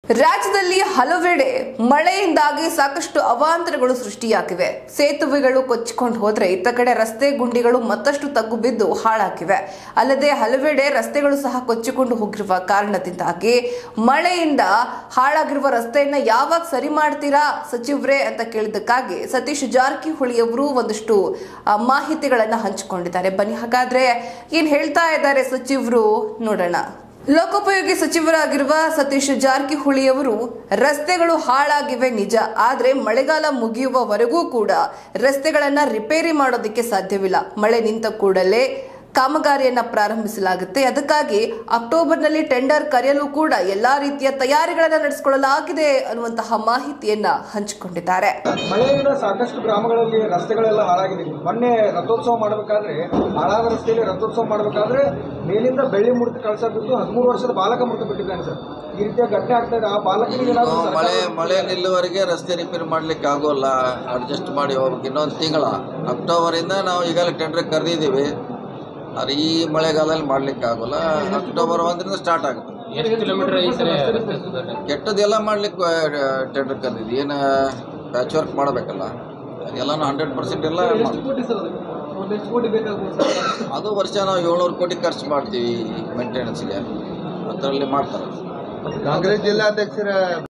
ರಾಜ್ಯದಲ್ಲಿ ಹಲವೆಡೆ ಮಳೆಯಿಂದಾಗಿ ಸಾಕಷ್ಟು ಅವಾಂತರಗಳು ಸೃಷ್ಟಿಯಾಗಿವೆ ಸೇತುವೆಗಳು ಕೊಚ್ಚಿಕೊಂಡು ಹೋದ್ರೆ ಇತ್ತ ಕಡೆ ರಸ್ತೆ ಗುಂಡಿಗಳು ಮತ್ತಷ್ಟು ತಗ್ಗು ಬಿದ್ದು ಹಾಳಾಗಿವೆ ಅಲ್ಲದೆ ಹಲವೆಡೆ ರಸ್ತೆಗಳು ಸಹ ಕೊಚ್ಚಿಕೊಂಡು ಹೋಗಿರುವ ಕಾರಣದಿಂದಾಗಿ ಮಳೆಯಿಂದ ಹಾಳಾಗಿರುವ ರಸ್ತೆಯನ್ನ ಯಾವಾಗ ಸರಿ ಮಾಡ್ತೀರಾ ಸಚಿವರೇ ಅಂತ ಕೇಳಿದ್ದಕ್ಕಾಗಿ ಸತೀಶ್ ಜಾರಕಿಹೊಳಿ ಅವರು ಒಂದಷ್ಟು ಆ, ಮಾಹಿತಿಗಳನ್ನ ಹಂಚಿಕೊಂಡಿದ್ದಾರೆ ಬನ್ನಿ ಹಾಗಾದ್ರೆ ಏನ್ ಹೇಳ್ತಾ ಇದ್ದಾರೆ ಸಚಿವರು ನೋಡೋಣ ಲೋಕೋಪಯೋಗಿ ಸಚಿವರಾಗಿರುವ ಸತೀಶ್ ಜಾರಕಿಹೊಳಿ ಅವರು ರಸ್ತೆಗಳು ಹಾಳಾಗಿವೆ ನಿಜ ಆದ್ರೆ ಮಳೆಗಾಲ ಮುಗಿಯುವವರೆಗೂ ಕೂಡ ರಸ್ತೆಗಳನ್ನ ರಿಪೇರಿ ಮಾಡೋದಕ್ಕೆ ಸಾಧ್ಯವಿಲ್ಲ ಮಳೆ ನಿಂತ ಕೂಡಲೇ ಕಾಮಗಾರಿಯನ್ನ ಪ್ರಾರಂಭಿಸಲಾಗುತ್ತೆ ಅದಕ್ಕಾಗಿ ಅಕ್ಟೋಬರ್ನಲ್ಲಿ ಟೆಂಡರ್ ಕರೆಯಲು ಕೂಡ ಎಲ್ಲಾ ರೀತಿಯ ತಯಾರಿಗಳನ್ನ ನಡೆಸಿಕೊಳ್ಳಲಾಗಿದೆ ಅನ್ನುವಂತಹ ಮಾಹಿತಿಯನ್ನ ಹಂಚಿಕೊಂಡಿದ್ದಾರೆ ಮಳೆಯಿಂದ ಸಾಕಷ್ಟು ಗ್ರಾಮಗಳಲ್ಲಿ ರಸ್ತೆಗಳೆಲ್ಲ ಹಾಳಾಗಿದೆ ಮೊನ್ನೆ ರಥೋತ್ಸವ ಮಾಡಬೇಕಾದ್ರೆ ಹಾಳಾದ ರಸ್ತೆಯಲ್ಲಿ ರಥೋತ್ಸವ ಮಾಡಬೇಕಾದ್ರೆ ಮೇಲಿಂದ ಬೆಳ್ಳಿ ಮೂರ್ತಿ ಕಳ್ಸ ಬಿದ್ದು ಹದಿಮೂರು ವರ್ಷದ ಬಾಲಕ ಮೃತ ಬಿಟ್ಟಿದ್ದಾನೆ ಸರ್ ಈ ರೀತಿಯ ಘಟನೆ ಆಗ್ತಾ ಇದೆ ಆ ಬಾಲಕನಿಗೆ ಏನಾದ್ರು ನಾವು ಸರ್ಕಾರ- ಮಳೆ ಮಳೆ ನಿಲ್ಲುವರೆಗೆ ರಸ್ತೆ ರಿಪೇರಿ ಮಾಡ್ಲಿಕ್ಕೆ ಆಗೋಲ್ಲ ಅಡ್ಜಸ್ಟ್ ಮಾಡಿ ಹೋಗ್ಬೇಕು ಇನ್ನೊಂದು ತಿಂಗಳ ಅಕ್ಟೋಬರಿಂದ ನಾವು ಈಗಾಗಲೇ ಟೆಂಡರ್ ಕರೆದಿದ್ದೀವಿ ಆದರೆ ಈ ಮಳೆಗಾಲದಲ್ಲಿ ಮಾಡ್ಲಿಕ್ಕೆ ಆಗೋಲ್ಲ ಅಕ್ಟೋಬರ್ ಒಂದರಿಂದ ಸ್ಟಾರ್ಟ್ ಆಗುತ್ತೆ ಎಷ್ಟು ಕಿಲೋಮೀಟರ್ ಈ ಸರಿ ರಸ್ತೆ ಸುಧಾರಣೆ? ಕೆಟ್ಟದೆಲ್ಲ ಮಾಡ್ಲಿಕ್ಕೆ ಟೆಂಡರ್ ಕರೆದಿದ್ವಿ ಏನು ಪ್ಯಾಚ್ ವರ್ಕ್ ಮಾಡಬೇಕಲ್ಲ ಅದೆಲ್ಲನೂ ಹಂಡ್ರೆಡ್ ಪರ್ಸೆಂಟ್ ಎಲ್ಲ ಎಷ್ಟು ಮಾಡ್- ಕೋಟಿ ಸರ್ ಅದು ಒಂದು ಎಷ್ಟು ಕೋಟಿ ಬೇಕಾಗ್ಬೋದು ಸರ್ ಅದು ವರ್ಷ ನಾವು ಏಳ್ನೂರು ಕೋಟಿ ಖರ್ಚು ಮಾಡ್ತೀವಿ ಮೇಂಟೆನೆನ್ಸ್ಗೆ ಅದರಲ್ಲಿ ಮಾಡ್ತಾರೆ ಕಾಂಗ್ರೆಸ್ ಜಿಲ್ಲಾಧ್ಯಕ್ಷರ